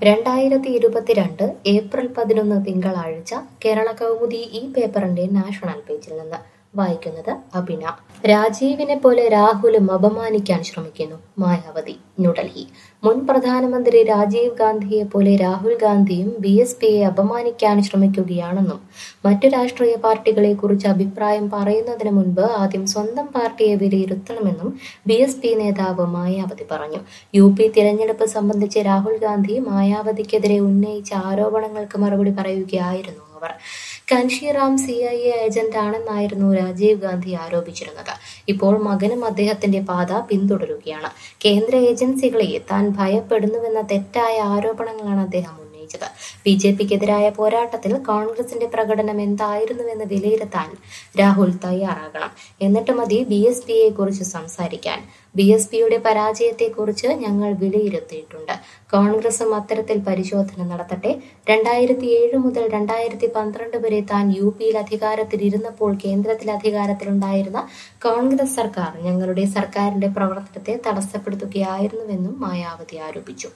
രണ്ടായിരത്തി ഇരുപത്തിരണ്ട് ഏപ്രിൽ പതിനൊന്ന് തിങ്കളാഴ്ച കേരള കൗമുദി ഈ പേപ്പറിന്റെ നാഷണൽ പേജിൽ നിന്ന് വായിക്കുന്നത് അഭിന രാജീവിനെ പോലെ രാഹുലും അപമാനിക്കാൻ ശ്രമിക്കുന്നു മായാവതി ന്യൂഡൽഹി മുൻ പ്രധാനമന്ത്രി രാജീവ് ഗാന്ധിയെ പോലെ രാഹുൽ ഗാന്ധിയും ബി എസ് പിയെ അപമാനിക്കാൻ ശ്രമിക്കുകയാണെന്നും മറ്റു രാഷ്ട്രീയ പാർട്ടികളെ കുറിച്ച് അഭിപ്രായം പറയുന്നതിന് മുൻപ് ആദ്യം സ്വന്തം പാർട്ടിയെ വിലയിരുത്തണമെന്നും ബി എസ് പി നേതാവ് മായാവതി പറഞ്ഞു യു പി തിരഞ്ഞെടുപ്പ് സംബന്ധിച്ച് രാഹുൽ ഗാന്ധി മായാവതിക്കെതിരെ ഉന്നയിച്ച ആരോപണങ്ങൾക്ക് മറുപടി പറയുകയായിരുന്നു അവർ Kanshi Ram C I A agent ആണെന്നായിരുന്നു രാജീവ് ഗാന്ധി ആരോപിച്ചിരുന്നത് ഇപ്പോൾ മകനും അദ്ദേഹത്തിന്റെ പാത പിന്തുടരുകയാണ് കേന്ദ്ര ഏജൻസികളെ താൻ ഭയപ്പെടുന്നുവെന്ന തെറ്റായ ആരോപണങ്ങളാണ് അദ്ദേഹം ഉന്നയിച്ചത് ബി ജെ പിക്കെതിരായ പോരാട്ടത്തിൽ കോൺഗ്രസിന്റെ പ്രകടനം എന്തായിരുന്നുവെന്ന് വിലയിരുത്താൻ രാഹുൽ തയ്യാറാകണം എന്നിട്ട് മതി ബി എസ് പിയെ കുറിച്ച് സംസാരിക്കാൻ ബി എസ് പിയുടെ പരാജയത്തെക്കുറിച്ച് ഞങ്ങൾ വിലയിരുത്തിയിട്ടുണ്ട് കോൺഗ്രസും അത്തരത്തിൽ പരിശോധന നടത്തട്ടെ രണ്ടായിരത്തി ഏഴ് മുതൽ രണ്ടായിരത്തി പന്ത്രണ്ട് വരെ താൻ യു പിയിൽ അധികാരത്തിലിരുന്നപ്പോൾ കേന്ദ്രത്തിൽ അധികാരത്തിലുണ്ടായിരുന്ന കോൺഗ്രസ് സർക്കാർ ഞങ്ങളുടെ സർക്കാരിന്റെ പ്രവർത്തനത്തെ തടസ്സപ്പെടുത്തുകയായിരുന്നുവെന്നും മായാവതി ആരോപിച്ചു